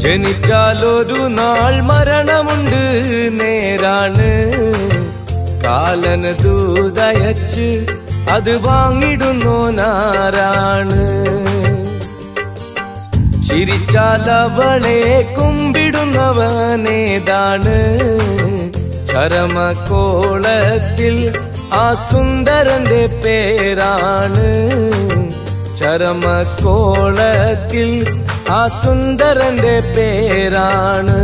ജനിച്ചാലൊരു നാൾ മരണമുണ്ട് നേരാണ് കാലന് ദൂതയച്ച് അത് വാങ്ങിടുന്നോനാരാണ് ചിരിച്ചാലവളെ കുമ്പിടുന്നവനേതാണ് ചരമക്കോളത്തിൽ ആ സുന്ദരന്റെ പേരാണ് ചരമക്കോളത്തിൽ ആ സുന്ദരന്റെ പേരാണ്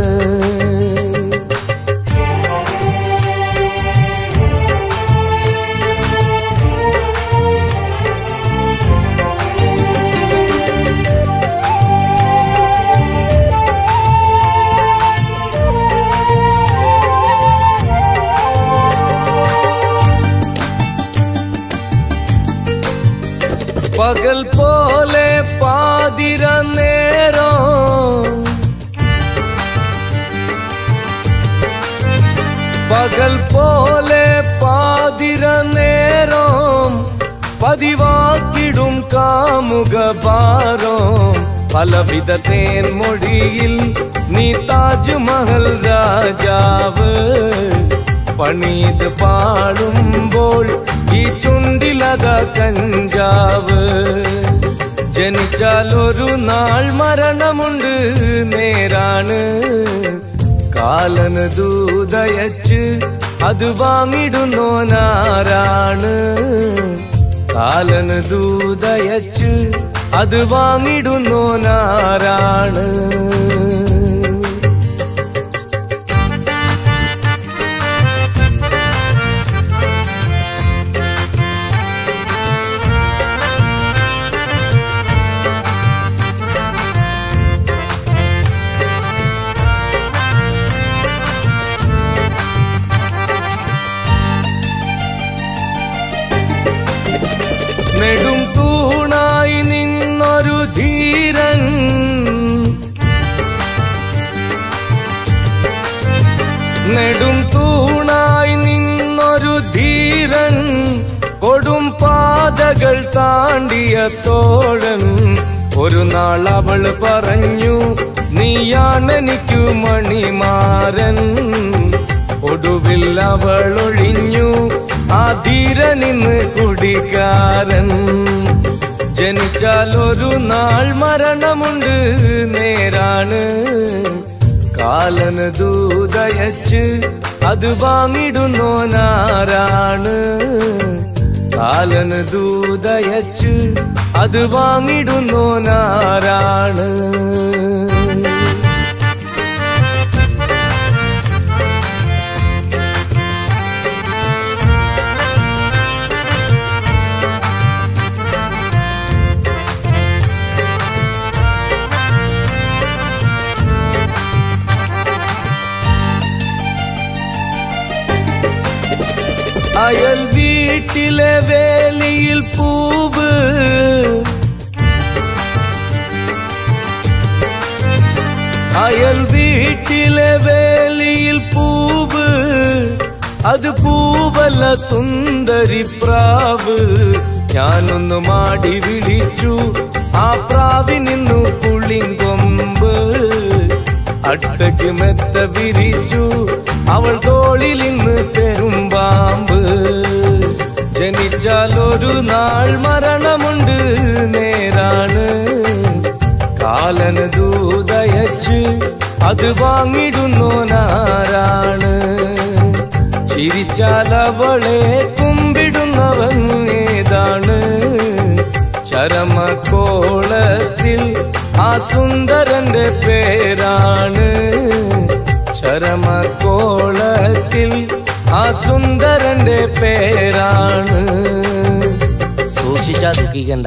പകൽ പോലെ പാതിര നേരം പകൽ പോലെ പാതിര നേരം പതിവാക്കിടും കാമുക ഭാരം പലവിധ തേൻമൊഴിയിൽ നീ താജ്മഹൽ രാജാവ് പണീത് പാടുമ്പോൾ ഈ ചുണ്ടിലത കഞ്ചാവ് ജനിച്ചാൽ ഒരു നാൾ മരണമുണ്ട് നേരാണ് കാലന് ദൂതയച്ച് അത് വാങ്ങിടുന്നോനാരാണ് കാലന് ദൂതയച്ച് അത് വാങ്ങിടുന്നോനാരാണ് നെടും തൂണായി നിന്നൊരു ധീരൻ നെടും തൂണായി നിന്നൊരു ധീരൻ കൊടും പാതകൾ താണ്ടിയ തോഴൻ ഒരു നാൾ അവൾ പറഞ്ഞു നീയാണെനിക്കു മണിമാരൻ ഒടുവിൽ അവൾ ഒഴിഞ്ഞു ആ ധീരനിന്ന് കുടിക്കാരൻ ജനിച്ചാൽ ഒരു നാൾ മരണമുണ്ട് നേരാണ് കാലന് ദൂതയച്ച് അത് വാങ്ങിടുന്നോനാരാണ് കാലന് ദൂതയച്ച് അത് വാങ്ങിടുന്നോനാരാണ് അയൽ വീട്ടിലെ വേലിയിൽ പൂവ് അയൽ വീട്ടിലെ വേലിയിൽ പൂവ് അത് പൂവല്ല സുന്ദരി പ്രാവ് ഞാനൊന്ന് മാടി വിളിച്ചു ആ പ്രാവിനിന്നു പുളിങ്കൊമ്പ് അട്ടയ്ക്ക് മെത്ത വിരിച്ചു അവൾ തോളിൽ ഇന്ന് പെരുമ്പാമ്പ് ജനിച്ചാൽ ഒരു നാൾ മരണമുണ്ട് നേരാണ് കാലന് ദൂതയച്ച് അത് വാങ്ങിടുന്നോനാരാണ് ചിരിച്ചാൽ അവളെ കുമ്പിടുന്നവൻ ഏതാണ് ചരമക്കോളത്തിൽ ആ സുന്ദരന്റെ പേരാണ് ചരമക്കോളത്തിൽ ആ സുന്ദരന്റെ പേരാണ് സൂക്ഷിച്ചാ ദുഃഖിക്കണ്ട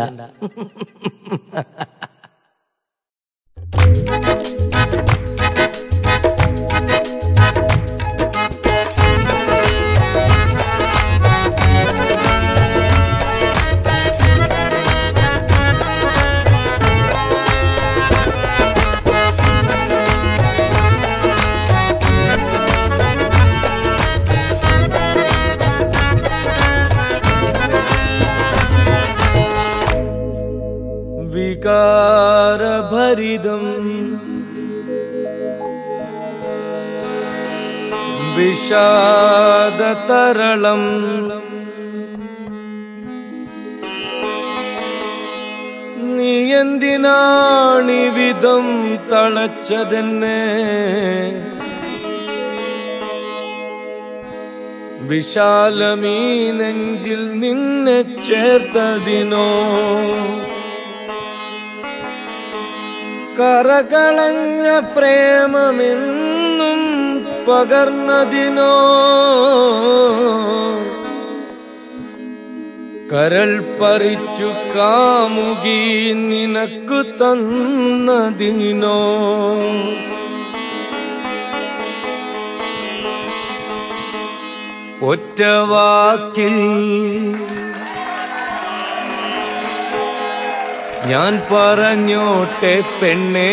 വികാരഭരിതം വിഷാദതരളം നീ എന്തിനാണിവിധം തളച്ചതെന്നെ വിശാലമീ നെഞ്ചിൽ നിന്നെ ചേർത്തതിനോ കറകളഞ്ഞ പ്രേമമെന്നും പകർന്നതിനോ കരൾ പറിച്ചു കാമുകി നിനക്കു തന്നതിനോ ഒറ്റ വാക്കിൽ ഞാൻ പറഞ്ഞോട്ടെ പെണ്ണേ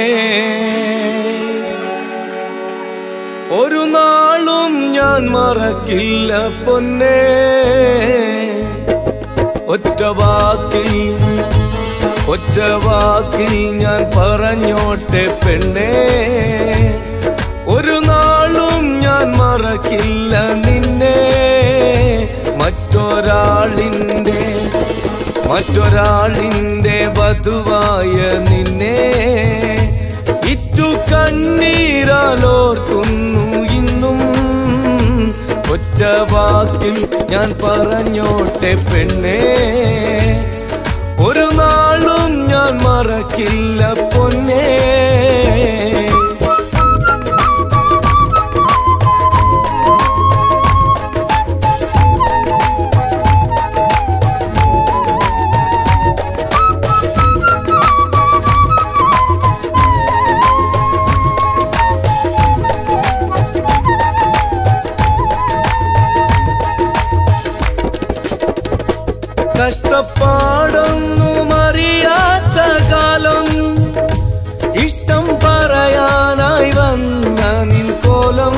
ഒരു നാളും ഞാൻ മറക്കില്ല പൊന്നേ ഒറ്റ വാക്കിൽ ഒറ്റ വാക്കിൽ ഞാൻ പറഞ്ഞോട്ടെ പെണ്ണേ ഒരു നാളും ഞാൻ മറക്കില്ല നിന്നെ മറ്റൊരാളിൻ്റെ മറ്റൊരാളിൻ്റെ വധുവായ നിന്നെ ഇറ്റു കണ്ണീരാലോർക്കുന്നു ഇന്നും ഒറ്റ വാക്കിൽ ഞാൻ പറഞ്ഞോട്ടെ പെണ്ണേ ഒരു നാളും ഞാൻ മറക്കില്ല പൊന്നേ കഷ്ടപ്പാടൊന്നും അറിയാത്ത കാലം ഇഷ്ടം പറയാനായി വന്ന നിൻ കോലം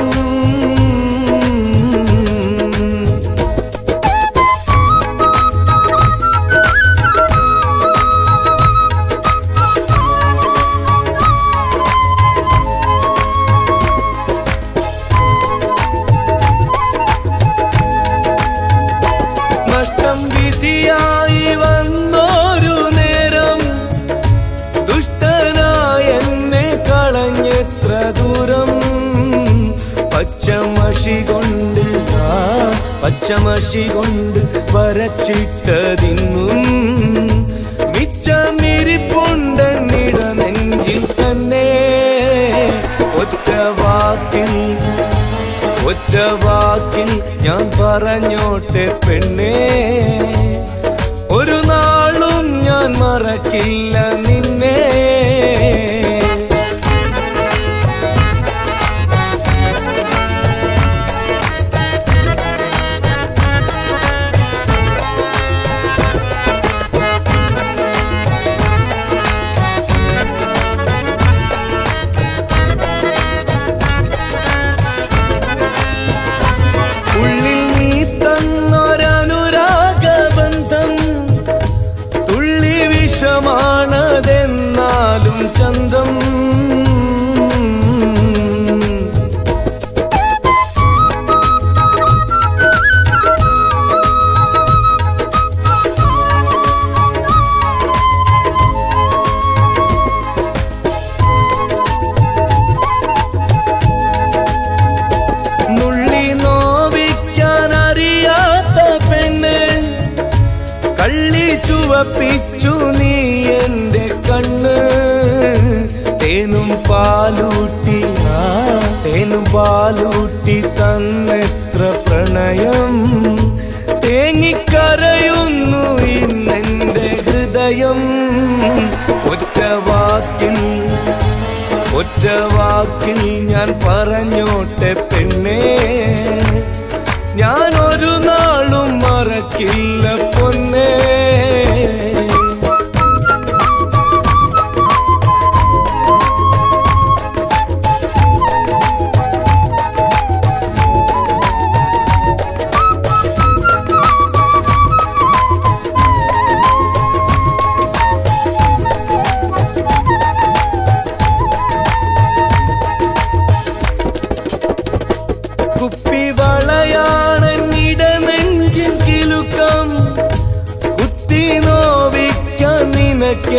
നഷ്ടം വിധിയായി വന്നൊരു നേരം ദുഷ്ടനായ എന്നെ കളഞ്ഞെത്ര ദൂരം പച്ചമഷി കൊണ്ട് ആ പച്ചമഷി കൊണ്ട് വരച്ചിട്ടതിന്നും മിച്ചമിരിപ്പുണ്ടെന്നിട നെഞ്ചിൽ തന്നെ ഒറ്റ വാക്കിൽ ഒറ്റ വാക്കിൽ ഞാൻ പറഞ്ഞോട്ടെ പെണ്ണേ ഒരു നാളും ഞാൻ മറക്കില്ല നിന്നെ ഉള്ളിൽ നീ തന്നൊരനുരാഗബന്ധം തുള്ളി വിഷമാണതെന്നാലും ചന്തം നുള്ളി നോവിക്കാൻ അറിയാത്ത പെണ്ണ് കള്ളി ചുവപ്പിച്ചു നീ എന്റെ കണ്ണ് തേനും പാലൂട്ടി ആ തേനും പാലൂട്ടി തന്നെത്ര പ്രണയം തേങ്ങിക്കരയുന്നു ഇന്നെന്റെ ഹൃദയം ഒറ്റ വാക്കിൽ ഒറ്റ വാക്കിൽ ഞാൻ പറഞ്ഞോട്ടെ പെണ്ണേ ഞാൻ ഒരു നാളും മറക്കില്ല പൊന്നേ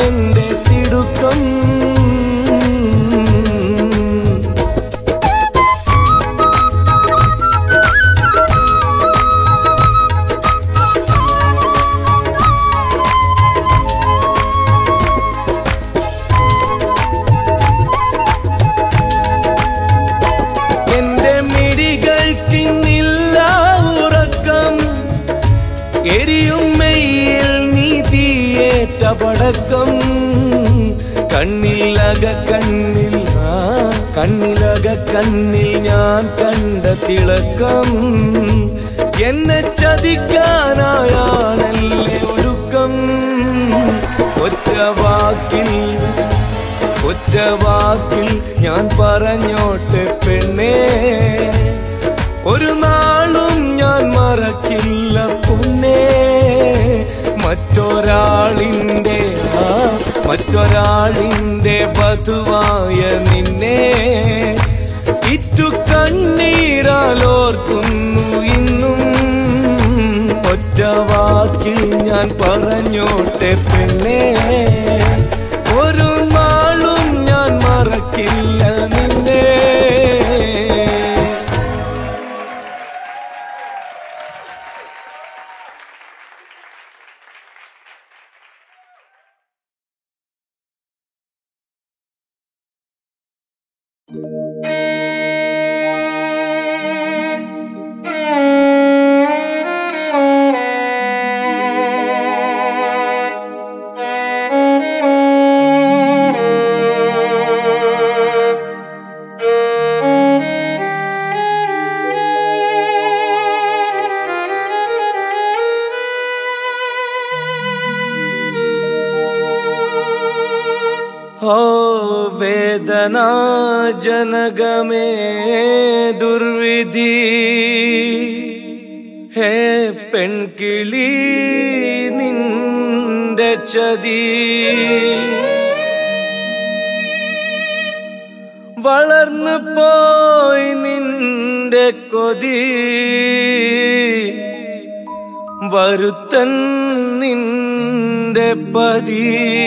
എന്റെ തിടുക്കം എന്റെ മിഴികൾക്കിന്നില്ല ഉറക്കം എരിയും മെയ്യിൽ നീ തീയേറ്റ പടക്കം കണ്ണിലക കണ്ണിൽ ആ കണ്ണിലക കണ്ണിൽ ഞാൻ കണ്ട തിളക്കം എന്നെ ചതിക്കാനായാണല്ലേ ഒടുക്കം ഒറ്റ വാക്കിൽ ഒറ്റ വാക്കിൽ ഞാൻ പറഞ്ഞോട്ടെ പെണ്ണേ ഒരു നാളും ഞാൻ മറക്കില്ല പൊന്നേ മറ്റൊരാളിൻ്റെ ആ മറ്റൊരാളിൻ്റെ വധുവായ നിന്നെ ഇറ്റു കണ്ണീരാലോർക്കുന്നു ഇന്നും ഒറ്റ വാക്കിൽ ഞാൻ പറഞ്ഞോട്ടെ പെണ്ണേ ഒരു നാളും ഞാൻ മറക്കില്ല നിന്നെ ഓ വേദനാ ജനകമേ ദുർവിധി ഹേ പെൺകിളി നിന്റെ ചതി വളർന്നു പോയി നിന്റെ കൊതി വരുത്തൻ നിന്റെ പതി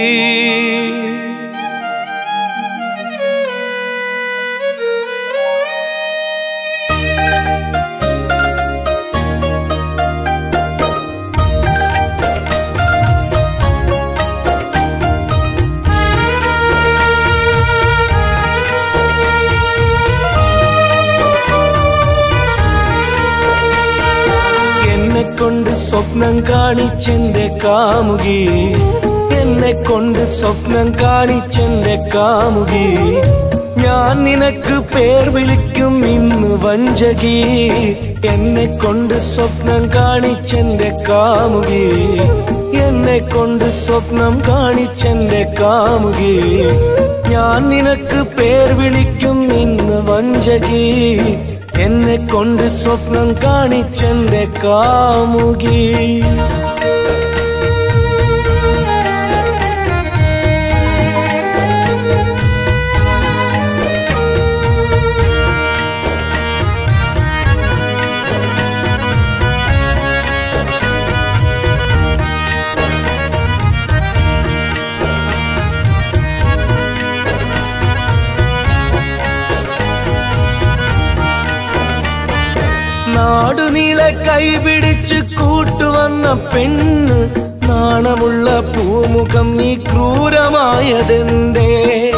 എന്നെ കൊണ്ട് സ്വപ്നം കാണിച്ചെന്റെ കാമുകി എന്നെ കൊണ്ട് സ്വപ്നം കാണിച്ചെന്റെ കാമുകി ഞാൻ നിനക്ക് പേർ വിളിക്കും ഇന്ന് വഞ്ചകി എന്നെ കൊണ്ട് സ്വപ്നം കാണിച്ചെന്റെ കാമുകി എന്നെ കൊണ്ട് സ്വപ്നം കാണിച്ചെന്റെ കാമുകി ഞാൻ നിനക്ക് പേർ വിളിക്കും ഇന്ന് വഞ്ചകി എന്നെ കൊണ്ട് സ്വപ്നം കാണിച്ചെന്റെ കാമുകി നാടുനീളെ കൈപിടിച്ച് കൂട്ടുവന്ന പെണ്ണ് നാണമുള്ള പൂമുഖം നീ ക്രൂരമായതെന്തേ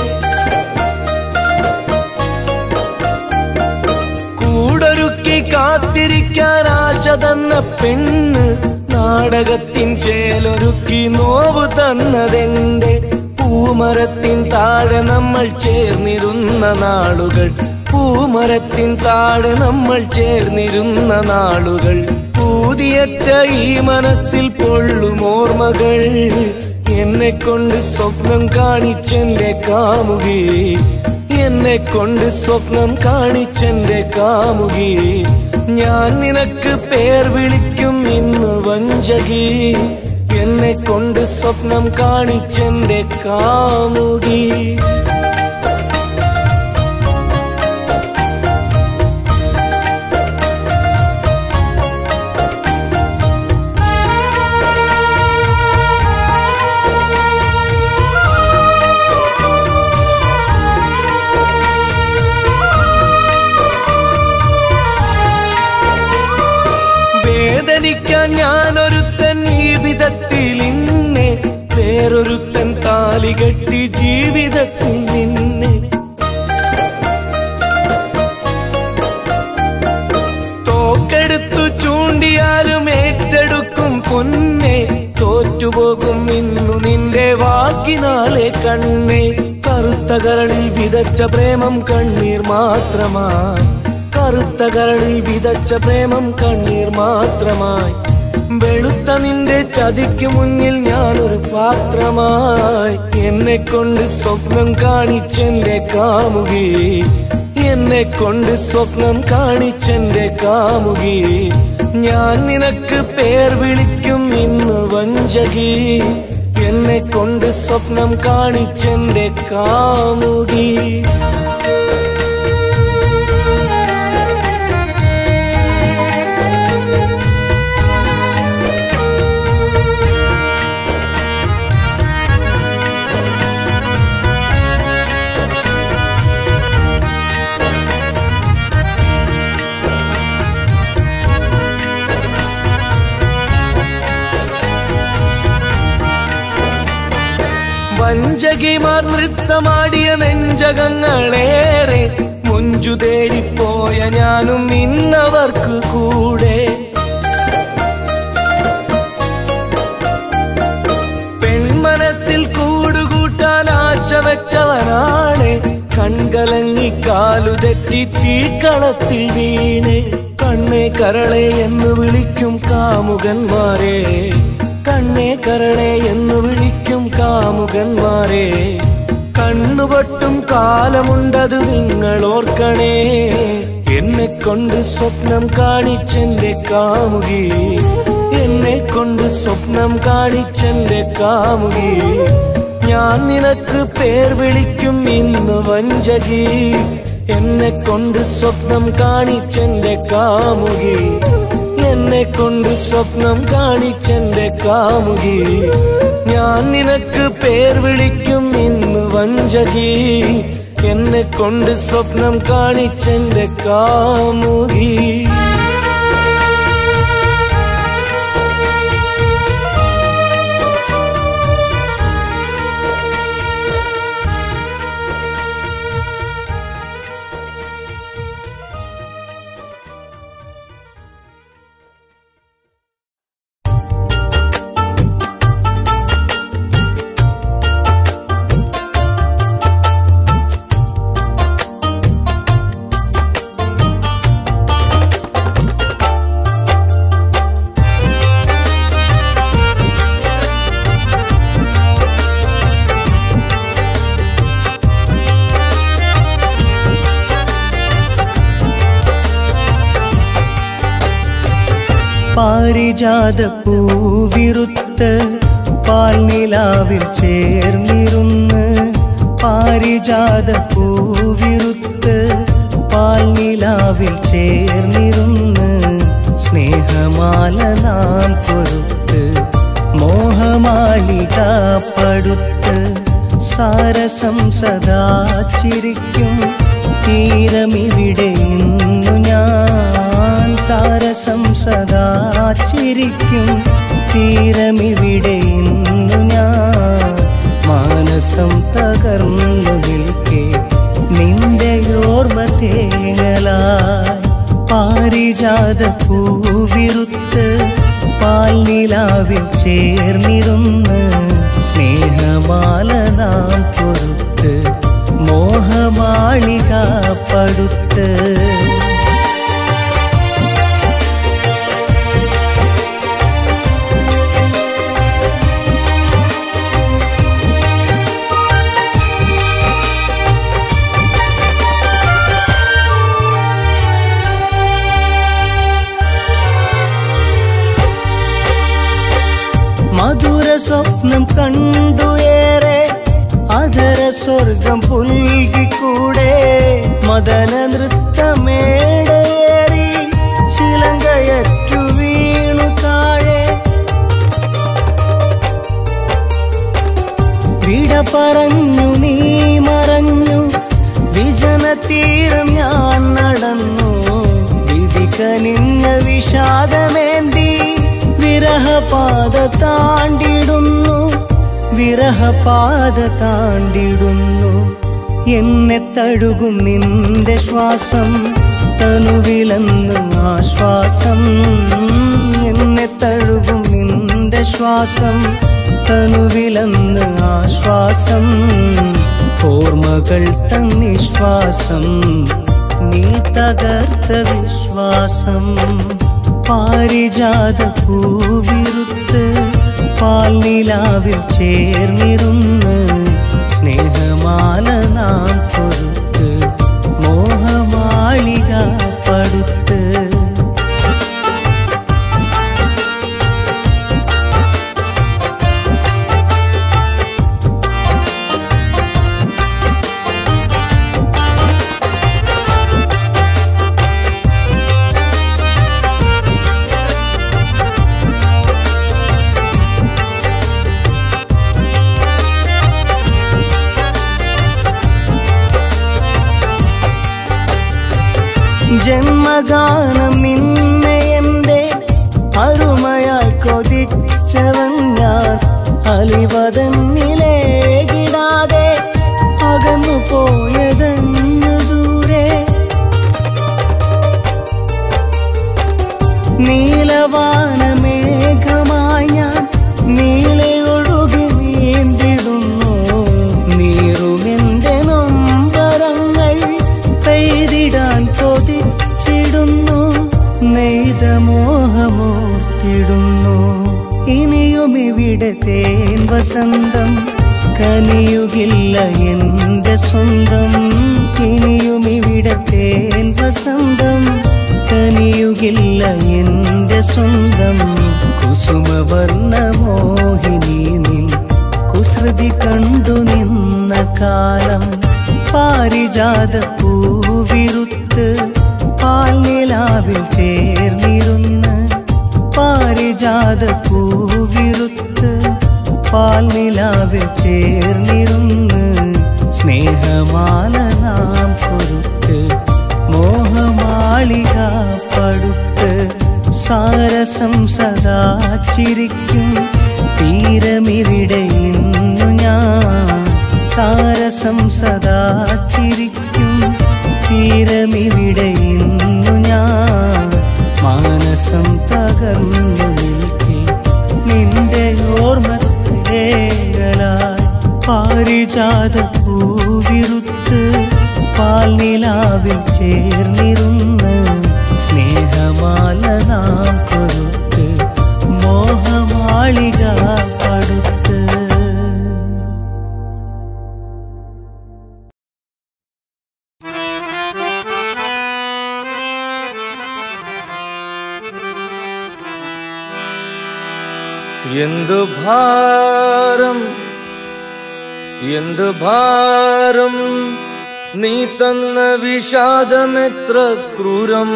കൂടൊരുക്കി കാത്തിരിക്കാൻ ആശ തന്ന പെണ്ണ് നാടകത്തിൻ ചേലൊരുക്കി നോവ് തന്നതെന്റെ പൂമരത്തിൻ താഴെ നമ്മൾ ചേർന്നിരുന്ന നാളുകൾ പൂമരത്തിൻ താഴെ നമ്മൾ ചേർന്നിരുന്ന നാളുകൾ പൂതിയറ്റ ഈ മനസ്സിൽ പൊള്ളും ഓർമ്മകൾ എന്നെ കൊണ്ട് സ്വപ്നം കാണിച്ചെന്റെ കാമുകി എന്നെ കൊണ്ട് സ്വപ്നം കാണിച്ചെന്റെ കാമുകി ഞാൻ നിനക്ക് പേർ വിളിക്കും ഇന്ന് വഞ്ചകി എന്നെ കൊണ്ട് സ്വപ്നം കാണിച്ചെന്റെ കാമുകി ആ കഴിക്കാൻ ഞാനൊരുത്തൻ ഈ വിധത്തിൽ ഇന്നെ വേറൊരുത്തൻ താലി കെട്ടി ജീവിതത്തിൽ നിന്നെ തോക്കെടുത്തു ചൂണ്ടിയാലും ഏറ്റെടുക്കും പൊന്നെ തോറ്റുപോകും ഇന്നു നിന്റെ വാക്കിനാലെ കണ്ണേ കറുത്ത കരളിൽ വിതച്ച പ്രേമം കണ്ണീർ മാത്രമായി കറുത്ത കരളിൽ വിതച്ച പ്രേമം കണ്ണീർ മാത്രമായി വെളുത്ത നിന്റെ ചതിക്കു മുന്നിൽ ഞാനൊരു പാത്രമായി എന്നെ കൊണ്ട് സ്വപ്നം കാണിച്ചെന്റെ കാമുകി എന്നെ കൊണ്ട് സ്വപ്നം കാണിച്ചെന്റെ കാമുകി ഞാൻ നിനക്ക് പേർ വിളിക്കും ഇന്ന് വഞ്ചകി എന്നെ കൊണ്ട് സ്വപ്നം കാണിച്ചെന്റെ കാമുകി വഞ്ചകിമാർ നൃത്തമാടിയ നെഞ്ചകങ്ങളേറെ മുഞ്ചു തേടിപ്പോയ ഞാനും ഇന്നവർക്ക് കൂടെ പെൺമനസ്സിൽ കൂടുകൂട്ടാൻ ആശ വെച്ചവനാണ് കൺകലങ്ങി കാലു തെറ്റി തീക്കളത്തിൽ വീണ് കണ്ണേ കരളെ എന്ന് വിളിക്കും കാമുകന്മാരെ കണ്ണേ കരളെ എന്ന് വിളിക്കും കാമുകന്മാരെ കണ്ണുപൊട്ടും കാലമുണ്ടത് നിങ്ങൾ ഓർക്കണേ എന്നെ കൊണ്ട് സ്വപ്നം കാണിച്ചെന്റെ കാമുകി എന്നെ കൊണ്ട് സ്വപ്നം കാണിച്ചെന്റെ കാമുകി ഞാൻ നിനക്ക് പേർ വിളിക്കും ഇന്ന് വഞ്ചകി എന്നെ കൊണ്ട് സ്വപ്നം കാണിച്ചെന്റെ കാമുകി എന്നെ കൊണ്ട് സ്വപ്നം കാണിച്ചെന്റെ കാമുകി ഞാൻ നിനക്ക് പേർ വിളിക്കും ഇന്ന് വഞ്ചകി എന്നെ കൊണ്ട് സ്വപ്നം കാണിച്ചെന്റെ കാമുകി പാരിജാത പൂവിറുത്ത് പാൽനിലാവിൽ ചേർന്നിരുന്ന് പാരിജാത പൂവിറുത്ത് പാൽനിലാവിൽ ചേർന്നിരുന്ന് സ്നേഹമാല നാം പൊറുത്ത് മോഹമാളിക പടുത്ത് സാരസം സദാ ചിരിക്കും തീരമിവിടെ ഇന്നു ഞാൻ സാരസം സദാ ചിരിക്കും തീരമിവിടെ ഇന്നു ഞാൻ മാനസം തകർന്നു നിൽക്കെ നിന്റെ ഓർമ്മ തേങ്ങലായി പാരിജാത പൂവിറുത്ത് പാൽനിലാവിൽ ചേർന്നിരുന്ന് സ്നേഹമാല നാം പൊറുത്ത് മോഹമാളിക പടുത്ത് മധുര സ്വപ്നം കണ്ടു ഏറെ അധര സ്വർഗം പുൽകിക്കൂടെ മദന നൃത്തമേടേറി ചിലങ്കയറ്റു വീണു താഴെ വിട പറഞ്ഞു നീ മറഞ്ഞു വിജന തീരം ഞാൻ നടന്നു വിധി കനിഞ്ഞ വിഷാദമേന്തി വിരഹപാത താണ്ടിടുന്നു വിരഹപാത താണ്ടിടുന്നു എന്നെ തഴുകും നിന്റെ ശ്വാസം തനുവിലെന്ന് ആശ്വാസം എന്നെ തഴുകും നിന്റെ ശ്വാസം തനുവിലെന്ന് ആശ്വാസം ഓർമ്മകൾ തന്നിശ്വാസം നീ തകർത്ത വിശ്വാസം പാരിജാത പൂവിരുത്ത് പാൽനിലാവിൽ ചേർന്നിരുന്ന് സ്നേഹമാല നാം പൊറുത്ത് മോഹമാളിക പടുത്ത് ജന്മഗാനം നിന്നെ എന്റെ അരുമയായി കൊതിച്ചവൻ ഞാൻ അലിവതന്നിലേകിടാതെ അകന്നു പോയതന്നു ദൂരെ നീലവാനമേഘമായി ഞാൻ നീളെ ഒഴുകി നീന്തിടുന്നു നീറുമെന്റെ നൊമ്പരങ്ങൾ പെയ്തിടാൻ കൊതിച്ചിടുന്നു നെയ്ത മോഹമോർത്തിടുന്നു ഇനിയും ഇവിടെ തേൻ വസന്തം കനിയുകില്ല എന്റെ സ്വന്തം ഇനിയും ഇവിടെ തേൻ വസന്തം കനിയുകില്ല എന്റെ സ്വന്തം കുസുമവർണ്ണ മോഹിനി നിൻ കുസൃതി കണ്ടു നിന്ന കാലം പാരിജാത പൂവിരുത്ത് പാൽനിലാവിൽ ചേർന്നിരുന്ന് പാരിജാത പൂവിരുത്ത് പാൽനിലാവിൽ ചേർന്നിരുന്ന് സ്നേഹമാല നാം പൊറുത്ത് മോഹമാളിക പടുത്ത് സാരസം സദാ ചിരിക്കും തീരമിവിടെ ഇന്നു ഞാൻ സാരസം സദാ ചിരിക്കും തീരമിവിടെ ഇന്നു ഞാൻ മാനസം തകർന്നു നിൽക്കെ നിന്റെ ഓർമ്മത്തേകളായി പാരിജാത പൂവിരുത്ത് പാൽനിലാവിൽ ചേർന്നിരുന്ന് സ്നേഹമാല നാം കൊരുത്ത് മോഹമാളിക പടുത്ത് എന്തു ഭാരം എന്തു ഭാരം നീ തന്ന വിഷാദമെത്ര ക്രൂരം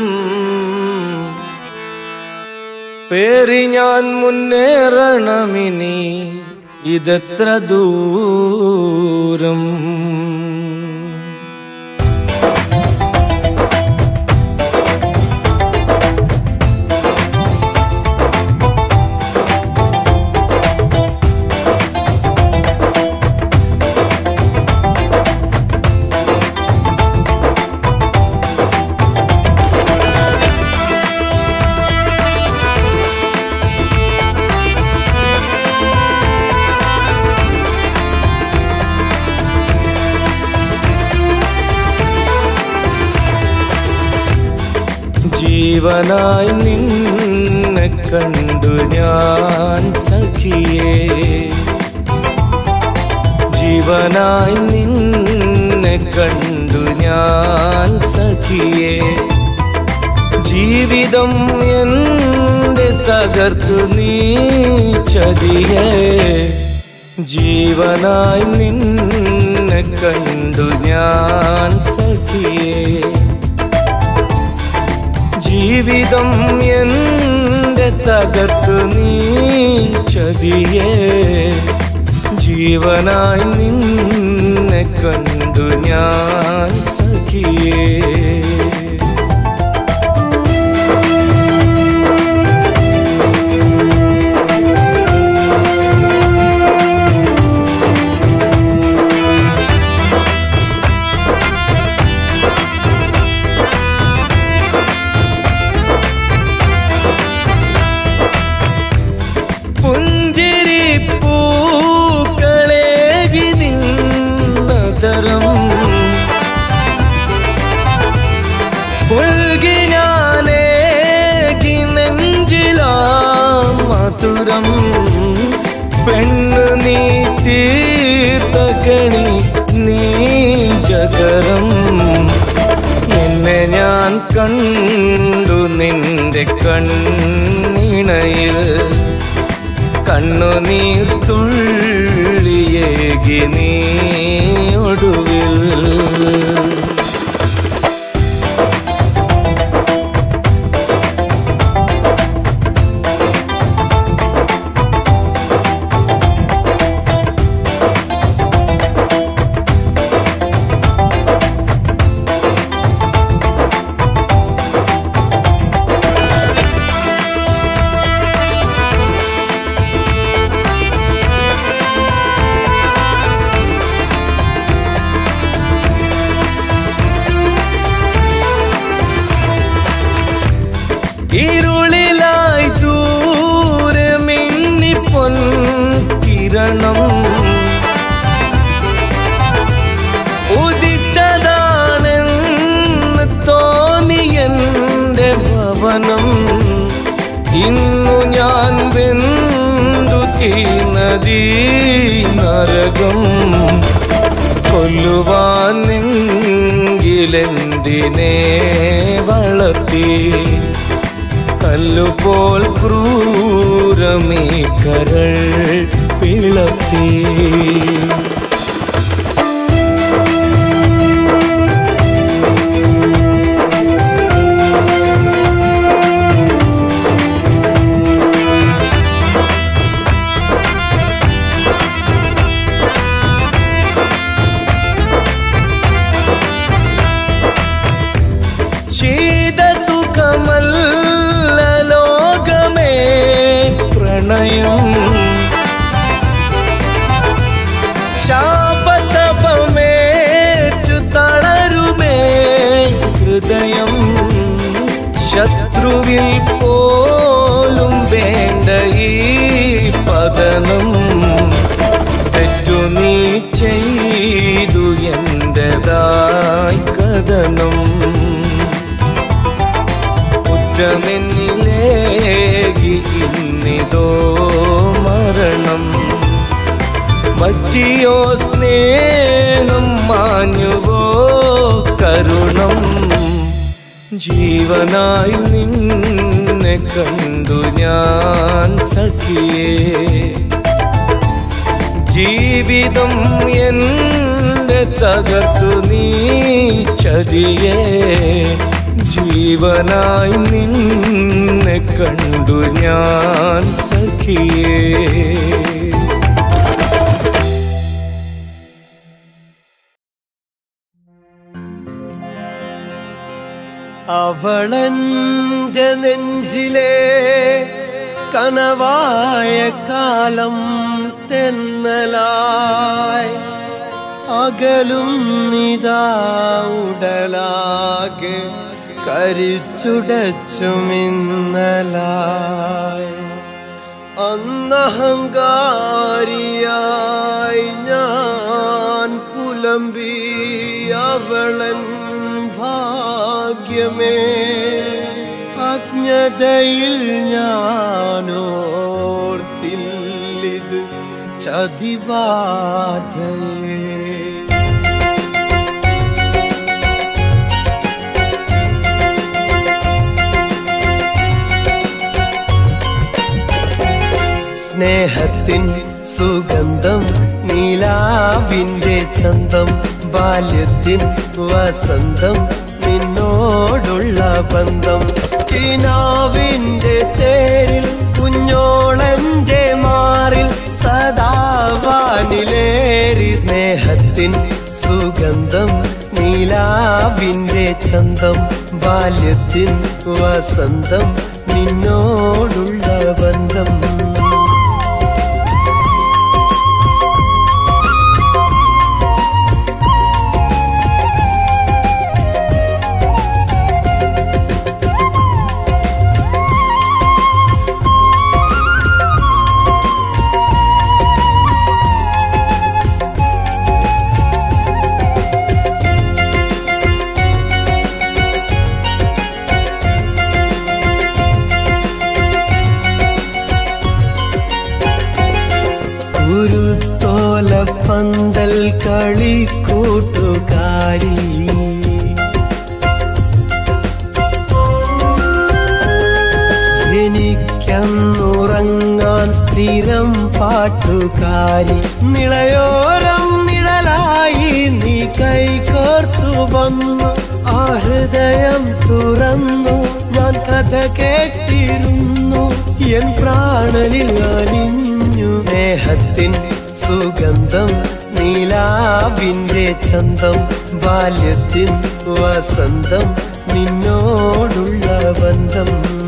പേറി ഞാൻ മുന്നേറണമിനി ഇതെത്ര ദൂരം ജീവനായി നിന്നെ കണ്ടു ഞാൻ സഖിയേ ജീവനായി നിന്നെ കണ്ടു ഞാൻ സഖിയേ ജീവിതം എന്റെ തകർത്തു നീ ചതിയേ ജീവനായി നിന്നെ കണ്ടു ഞാൻ സഖിയേ ജീവിതം എന്റെ തകർത്തു നീ ചതിയേ ജീവനായി നിന്നെ കണ്ടു ഞാൻ സഖിയേ മധുരം പെണ്ണ് നീ തീർത്തകണി നീജകരം എന്നെ ഞാൻ കണ്ടു നിന്റെ കണ്ണിണയിൽ കണ്ണുനീർ തുള്ളിയേകി നീ ഒടുവിൽ ഇരുളിലായി ദൂരെ മിന്നിപ്പൊൻ കിരണം ഉദിച്ചതാണെന്ന് തോന്നിയെന്റെ ഭവനം ഇന്നു ഞാൻ വെന്തു തീർന്നതീ നരകം കൊല്ലുവാൻ നെങ്കിലെന്തിനെ വളർത്തി കല്ലുപോൽ ക്രൂരമീ കരൾ പിളർത്തി ശീതസുഖമല്ല ലോകമേ പ്രണയം ശാപതപമേറ്റു തളരുമേ ഹൃദയം ശത്രുവിൽ പോലും വേണ്ട ഈ പതനം തെറ്റു നീ ചെയ്തു എന്റേതായി കഥനം കുറ്റമെന്നിലേകി ഇന്നിതോ മരണം പറ്റിയോ സ്നേഹം മാഞ്ഞുവോ കരുണം ജീവനായി നിന്നെ കണ്ടു ഞാൻ സഖിയേ ജീവിതം എന്റെ തകർത്തു നീ ചതിയേ ജീവനായി നിന്നെ കണ്ടു ഞാൻ സഖിയേ അവളെന്റെ നെഞ്ചിലെ കനവായ കാലം തെന്നലായി അകലും നിതാ ഉടലാകെ കരിച്ചുടച്ചുമിന്നലായി അന്നഹങ്കാരിയായി ഞാൻ പുലമ്പി അവളൻ ഭാഗ്യമേ അജ്ഞതയിൽ ഞാനോർത്തില്ലിത് ചതിവാതയേ സ്നേഹത്തിൻ സുഗന്ധം നീലാവിൻ്റെ ചന്തം ബാല്യത്തിൻ വസന്തം നിന്നോടുള്ള ബന്ധം കിനാവിൻ്റെ തേരിൽ കുഞ്ഞോളന്റെ മാറിൽ സദാവാനിലേറി സ്നേഹത്തിൻ സുഗന്ധം നീലാവിൻ്റെ ചന്തം ബാല്യത്തിൻ വസന്തം നിന്നോടുള്ള ബന്ധം പന്തൽ കളിക്കൂട്ടുകാരി എനിക്കന്നുറങ്ങാൻ സ്ഥിരം പാട്ടുകാരി നിളയോരം നിഴലായി നീ കൈകോർത്തു വന്നു ആ ഹൃദയം തുറന്നു ഞാൻ കഥ കേട്ടിരുന്നു എൻ പ്രാണനിൽ അലിഞ്ഞു സ്നേഹത്തിൻ സുഗന്ധം നീലാവിന്റെ ചന്തം ബാല്യത്തിൻ വസന്തം നിന്നോടുള്ള ബന്ധം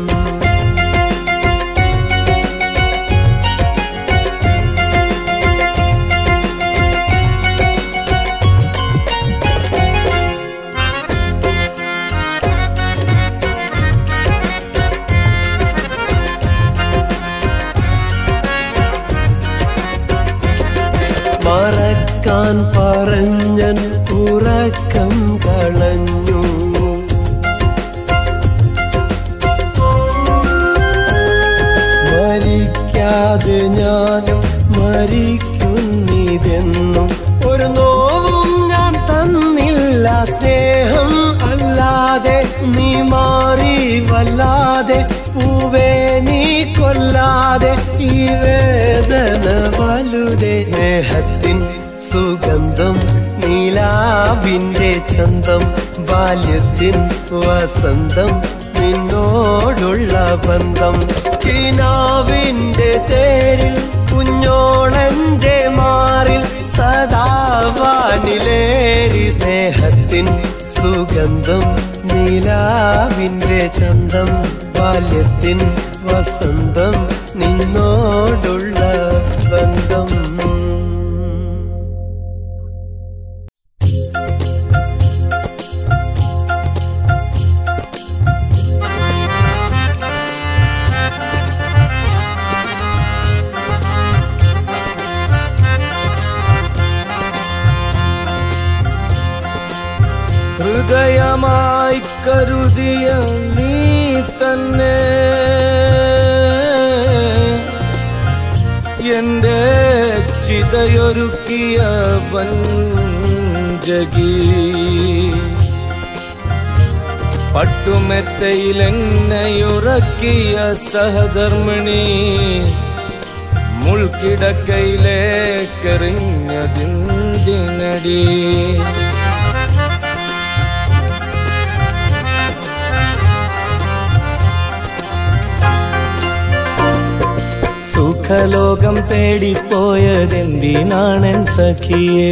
മറക്കാൻ പറഞ്ഞൻ ഉറക്കം കളഞ്ഞു മരിക്കാതെ ഞാനും മരിക്കുന്നിതെന്നും ഒരു നോവും ഞാൻ തന്നില്ല സ്നേഹം അല്ലാതെ നീ മാറി വല്ലാതെ പൂവേ നീ കൊല്ലാതെ ഈ വേദന വലുതേ സ്നേഹത്തിൻ സുഗന്ധം നീലാവിന്റെ ചന്തം ബാല്യത്തിൻ വസന്തം നിന്നോടുള്ള ബന്ധം കിനാവിന്റെ തേരിൽ കുഞ്ഞോളന്റെ മാറിൽ സദാവാനിലേറി സ്നേഹത്തിൻ സുഗന്ധം നീലാവിന്റെ ചന്തം ബാല്യത്തിൻ വസന്തം നിന്നോടുള്ള ബന്ധം ഹൃദയമായി കരുതിയ നീ തന്നെ എന്റെ ചിതയൊരുക്കിയ വഞ്ചകി പട്ടുമെത്തയിലെങ്ങയുറക്കിയ സഹധർമ്മിണി മുൾക്കിടക്കയിലേക്കെറിഞ്ഞതിന്തിനടി സുഖലോകം തേടിപ്പോയതെന്തിനാണൻ സഖിയേ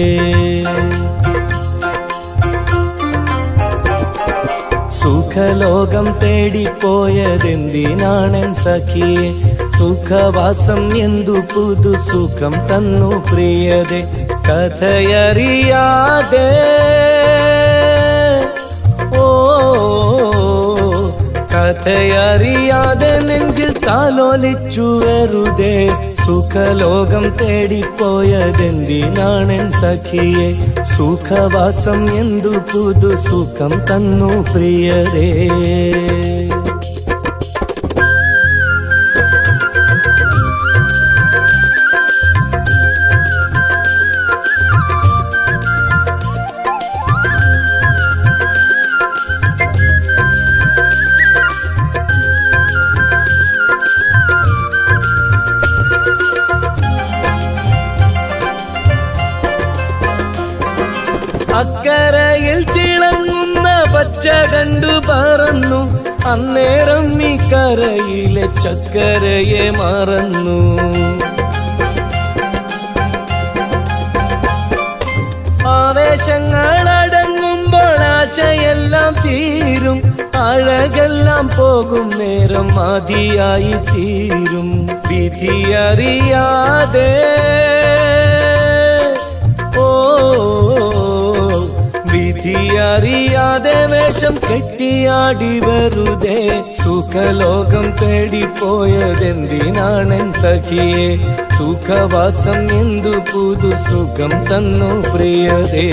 സുഖലോകം തേടിപ്പോയതെന്തിനാണൻ സഖിയെ സുഖവാസം എന്തു പുതു സുഖം തന്നു പ്രിയതെ കഥയറിയാതെ ഓ കഥയറിയാതെ നെഞ്ചിൽ താലോലിച്ചു വെറുതെ സുഖലോകം തേടിപ്പോയതെന്തിനാണെൻ സഖിയെ സുഖവാസം എന്തു പുതു സുഖം തന്നു പ്രിയരേ അക്കരയിൽ തിളങ്ങുന്ന പച്ച കണ്ടു പറന്നു അന്നേരം ഈ കരയിലെ ചക്കരയെ മറന്നു ആവേശങ്ങൾ അടങ്ങുമ്പോൾ ആശയെല്ലാം തീരും അഴകെല്ലാം പോകും നേരം മതിയായി തീരും വിധിയറിയാതെ ഓ വിധിയറിയാതെ വേഷം കെട്ടിയാടി വെറുതെ സുഖലോകം തേടിപ്പോയതെന്തിനാണൻ സഖിയെ സുഖവാസം എന്തു പുതു സുഖം തന്നു പ്രിയതേ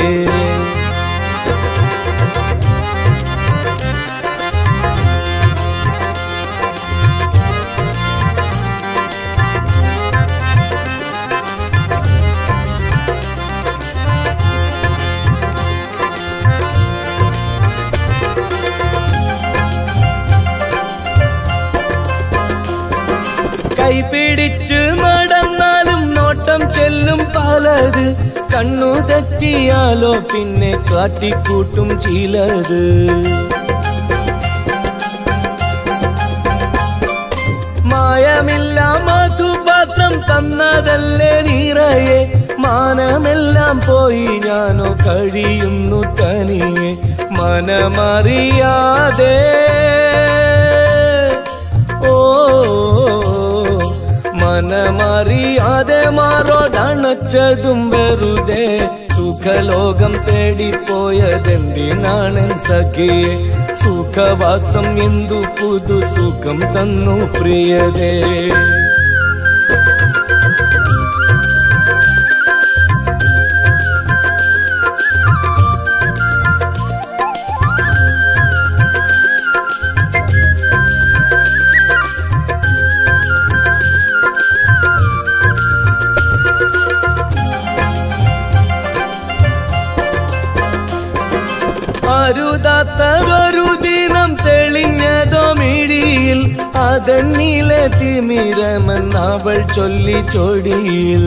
കൈപിടിച്ച് നടന്നാലും നോട്ടം ചെല്ലും പലത് കണ്ണു തെറ്റിയാലോ പിന്നെ കാട്ടിക്കൂട്ടും ചിലത് മായമില്ല മധുപാത്രം തന്നതല്ലേ നിറയെ മാനമെല്ലാം പോയി ഞാനോ കഴിയുന്നു തനിയെ മനമറിയാതെ ഓ മനമറിയാതെ മാറോടണച്ചതും വെറുതെ സുഖലോകം തേടിപ്പോയതെന്തിനാണെൻ സഖിയെ സുഖവാസം എന്തു പുതു സുഖം തന്നു പ്രിയതേ അരുതാത്തതൊരു ദിനം തെളിഞ്ഞതോ മിഴിയിൽ അതെന്നിലെ തിമിരമെന്നവൾ ചൊല്ലി ചൊടിയിൽ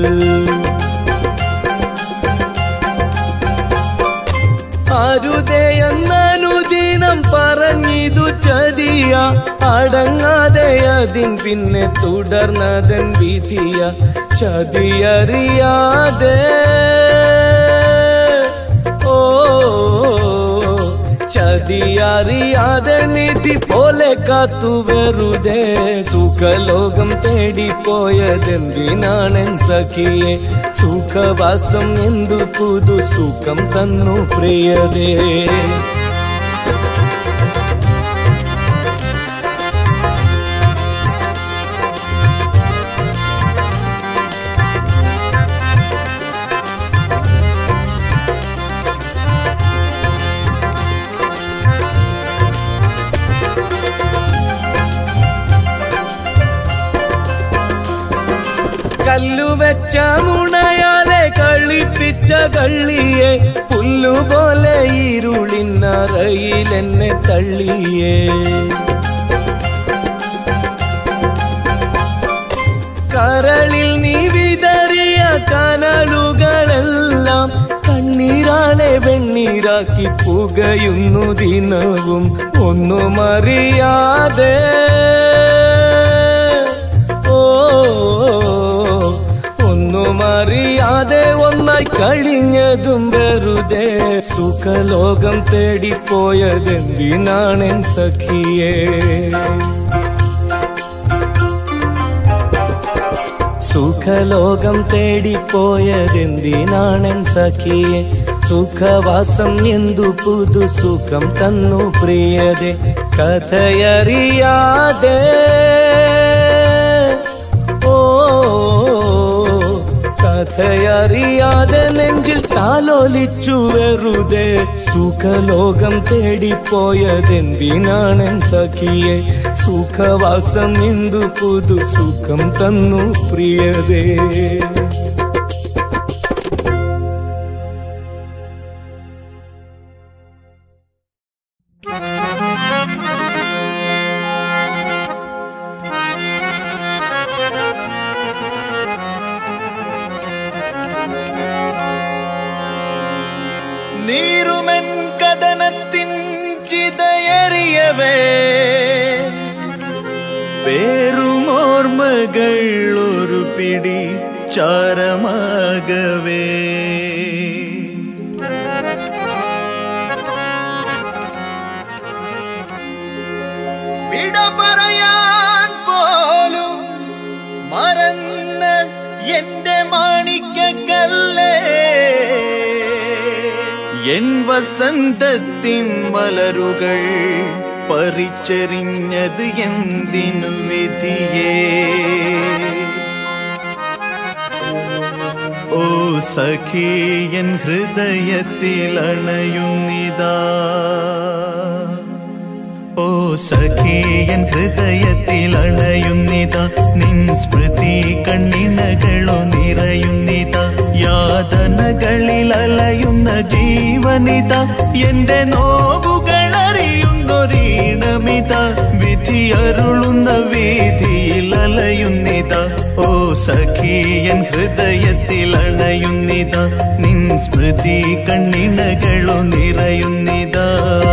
അരുതയെന്നനുദിനം പറഞ്ഞിതു ചതിയ അടങ്ങാതെ അതിൻ പിന്നെ തുടർന്നതൻ വിധിയ ചതിയറിയാതെ ഓ ചതിയറിയാതെ നിധി പോലെ കാത്തു വെറുതെ സുഖലോകം തേടിപ്പോയതെന്തിനാണെൻ സഖിയെ സുഖവാസം എന്തു പുതു സുഖം തന്നു പ്രിയതേ കല്ലുവെച്ച നുണയാലെ കളിപ്പിച്ച കള്ളിയെ പുല്ലുപോലെ ഇരുളിനറയിൽ എന്നെ തള്ളിയേ കരളിൽ നീ വിതറിയ കനലുകളെല്ലാം കണ്ണീരാലെ വെണ്ണീരാക്കി പുകയുന്നു ദിനവും ഒന്നും അറിയാതെ ഓ ഒന്നും അറിയാതെ ഒന്നായി കഴിഞ്ഞതും വെറുതെ സുഖലോകം തേടിപ്പോയതെന്തിനാണെൻ സഖിയേ സുഖലോകം തേടിപ്പോയതെന്തിനാണെൻ സഖിയെ സുഖവാസം എന്തു പുതു സുഖം തന്നു പ്രിയതെ കഥയറിയാതെ ഓ കഥയറിയാതെ നെഞ്ചിൽ താലോലിച്ചു വെറുതെ സുഖലോകം തേടിപ്പോയതെന്തിനാണെൻ സഖിയെ സുഖവാസം എന്തു പുതു സുഖം തന്നു പ്രിയതേ നീറുമെൻ കഥനത്തിൻ ചിതയറിയവേ പേരുമോർമ്മകൾ ഒരു പിടി ചാരമാകവേ വിട പറയാൻ പോലും മറന്ന എന്റെ മാണിക്കല്ലേ എൻ വസന്തത്തിൻ മലരുകൾ പറിച്ചെറിഞ്ഞത് എന്തിനു വിധിയേ ഓ സഖീയൻ ഹൃദയത്തിൽ അണയുന്നിതാ ഓ സഖീയൻ ഹൃദയത്തിൽ അണയുന്നിത നിൻ സ്മൃതി കണ്ണിണകളോ നിറയുന്നിത യാതനകളിൽ അലയുന്ന ജീവനിത എന്റെ നോവുകൾ അറിയുന്നൊരീണമിത വിധി അരുളുന്ന വീതിയിൽ അലയുന്നിത സഖിയൻ ഹൃദയത്തിൽ അണയുന്നിതാ നിൻ സ്മൃതി കണ്ണിണകളോ നിറയുന്നിതാ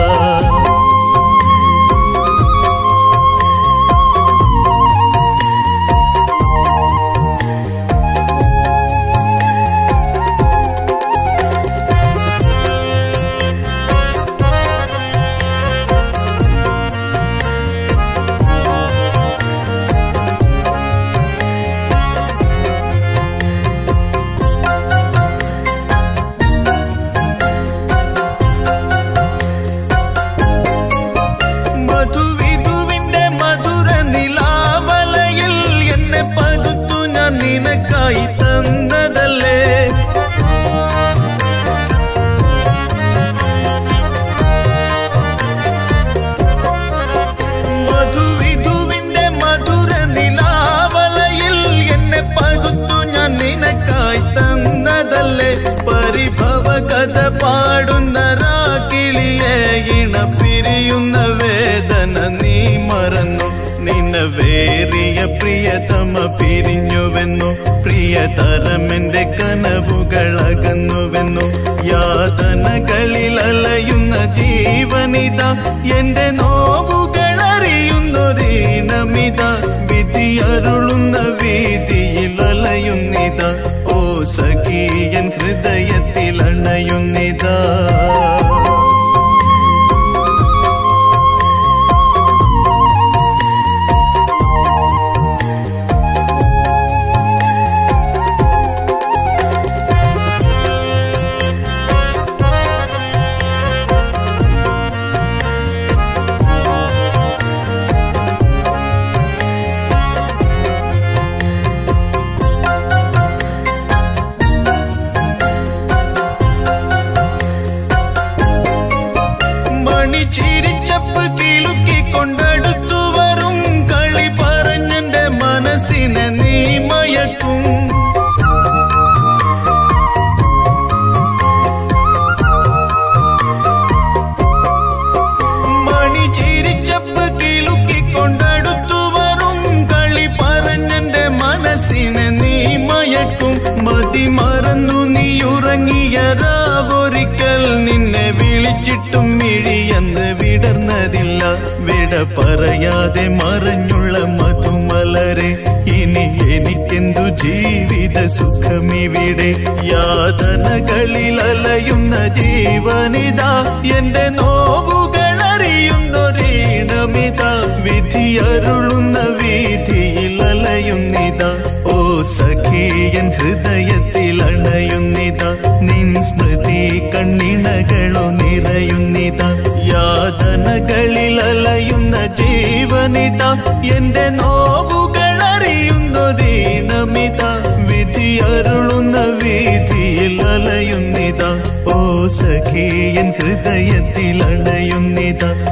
മധുവിധുവിന്റെ മധുര നിലാവലയിൽ എന്നെ പകുത്തു ഞാൻ നിനക്കായി തന്നതല്ലേ മധുവിധുവിന്റെ മധുര നിലാവലയിൽ എന്നെ പകുത്തു ഞാൻ നിനക്കായി തന്നതല്ലേ പരിഭവ കഥ പാടുന്ന രാക്കിളിയെ ഇണ പിരിയുന്ന വേദന നീ മറന്നു നിന്നവേറിയ പ്രിയതമ പിരിഞ്ഞുവെന്നു പ്രിയതരമെന്റെ കനവുകൾ അകന്നുവെന്നു യാതനകളിൽ അലയുന്ന ജീവനിത എന്റെ നോവുകൾ അറിയുന്നൊരീണമിത വിധി അരുളുന്ന വീതിയിൽ അലയുന്നിത ഓ സഖീയൻ ഹൃദയത്തിൽ അണയുന്നിതാ മണി ചിരിച്ചപ്പ് കിലുക്കി കൊണ്ടടുത്തു വരും കളി പറഞ്ഞെന്റെ മനസ്സിനെ നീ മയക്കും മണി ചിരിച്ചപ്പ് കിലുക്കി കൊണ്ടടുത്തു വരും കളി പറഞ്ഞെന്റെ മനസ്സിനെ നീ മയക്കും മതി മറന്നു നീ ഉറങ്ങിയ രാവൊരിക്കൽ നിന്നെ വിളിച്ചിട്ടും മിഴിയെന്ന് വിടർന്നതില്ല വിട പറയാതെ മറഞ്ഞുള്ള മധുമലരെ ഇനി എനിക്കെന്തു ജീവിത സുഖമിവിടെ യാതനകളിൽ അലയുന്ന ജീവനിതാ എന്റെ നോവുകൾ അറിയുന്നൊരീണമിതാ വിധി അരുളുന്ന വീതിയിൽ അലയുന്നിതാ ഓ സഖിയൻ ഹൃദയത്തിൽ അണയുന്നിതാ നിൻ സ്മൃതി കണ്ണിണകളോ നിറയുന്നിതാ യാതനകളിൽ അലയുന്ന ജീവനിത എന്റെ നോവുകൾ അറിയുന്നൊരീണമിത വിധി അരുളുന്ന വീതിയിൽ അലയുന്നിത ഓ സഖിയൻ ഹൃദയത്തിൽ അണയുന്നിത